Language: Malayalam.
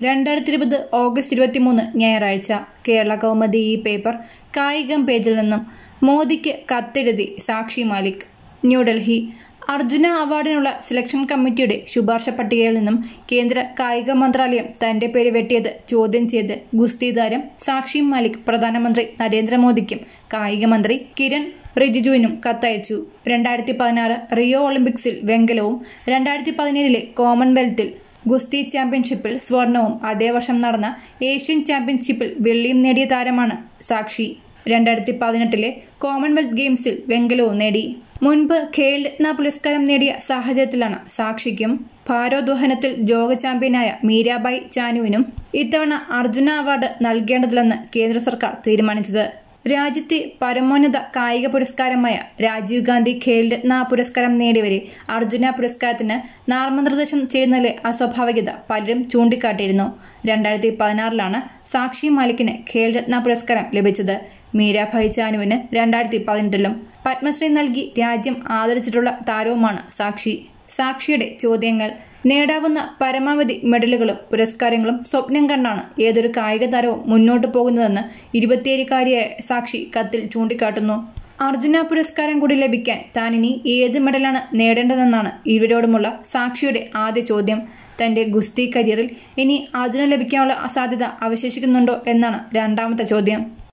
രണ്ടായിരത്തി ഇരുപത് ഓഗസ്റ്റ് ഇരുപത്തിമൂന്ന് ഞായറാഴ്ച കേരള കൗമുദി ഈ പേപ്പർ കായികം പേജിൽ നിന്നും മോദിക്ക് കത്തെഴുതി സാക്ഷി മാലിക് ന്യൂഡൽഹി അർജുന അവാർഡിനുള്ള സെലക്ഷൻ കമ്മിറ്റിയുടെ ശുപാർശ പട്ടികയിൽ നിന്നും കേന്ദ്ര കായിക മന്ത്രാലയം തന്റെ പേര് വെട്ടിയത് ചോദ്യം ചെയ്ത് ഗുസ്തി താരം സാക്ഷി മാലിക് പ്രധാനമന്ത്രി നരേന്ദ്രമോദിക്കും കായിക മന്ത്രി കിരൺ റിജിജുവിനും കത്തയച്ചു രണ്ടായിരത്തി പതിനാറ് റിയോ ഒളിമ്പിക്സിൽ വെങ്കലവും രണ്ടായിരത്തി പതിനേഴിലെ കോമൺവെൽത്തിൽ ഗുസ്തി ചാമ്പ്യൻഷിപ്പിൽ സ്വർണവും അതേ വർഷം നടന്ന ഏഷ്യൻ ചാമ്പ്യൻഷിപ്പിൽ വെള്ളിയും നേടിയ താരമാണ് സാക്ഷി രണ്ടായിരത്തി പതിനെട്ടിലെ കോമൺവെൽത്ത് ഗെയിംസിൽ വെങ്കലവും നേടി മുൻപ് ഖേൽ രത്ന പുരസ്കാരം നേടിയ സാഹചര്യത്തിലാണ് സാക്ഷിക്കും ഭാരോദ്വഹനത്തിൽ ലോക ചാമ്പ്യനായ മീരാബായ് ചാനുവിനും ഇത്തവണ അർജുന അവാർഡ് നൽകേണ്ടതില്ലെന്ന് കേന്ദ്ര സർക്കാർ തീരുമാനിച്ചത് രാജ്യത്തെ പരമോന്നത കായിക പുരസ്കാരമായ രാജീവ് ഗാന്ധി ഖേൽ രത്ന പുരസ്കാരം നേടിയവരെ അർജുന പുരസ്കാരത്തിന് നാമനിർദ്ദേശം ചെയ്യുന്നതിലെ അസ്വാഭാവികത പലരും ചൂണ്ടിക്കാട്ടിയിരുന്നു രണ്ടായിരത്തി പതിനാറിലാണ് സാക്ഷി മാലിക്കിന് ഖേൽ രത്ന പുരസ്കാരം ലഭിച്ചത് മീരാഭായ് ചാനുവിന് രണ്ടായിരത്തി പതിനെട്ടിലും പത്മശ്രീ നൽകി രാജ്യം ആദരിച്ചിട്ടുള്ള താരവുമാണ് സാക്ഷി സാക്ഷിയുടെ ചോദ്യങ്ങൾ നേടാവുന്ന പരമാവധി മെഡലുകളും പുരസ്കാരങ്ങളും സ്വപ്നം കണ്ടാണ് ഏതൊരു കായിക താരവും മുന്നോട്ടു പോകുന്നതെന്ന് ഇരുപത്തിയേഴുകാരിയായ സാക്ഷി കത്തിൽ ചൂണ്ടിക്കാട്ടുന്നു അർജുന പുരസ്കാരം കൂടി ലഭിക്കാൻ താൻ ഇനി ഏത് മെഡലാണ് നേടേണ്ടതെന്നാണ് ഇരുവരോടുമുള്ള സാക്ഷിയുടെ ആദ്യ ചോദ്യം തന്റെ ഗുസ്തി കരിയറിൽ ഇനി അർജുന ലഭിക്കാനുള്ള സാധ്യത അവശേഷിക്കുന്നുണ്ടോ എന്നാണ് രണ്ടാമത്തെ ചോദ്യം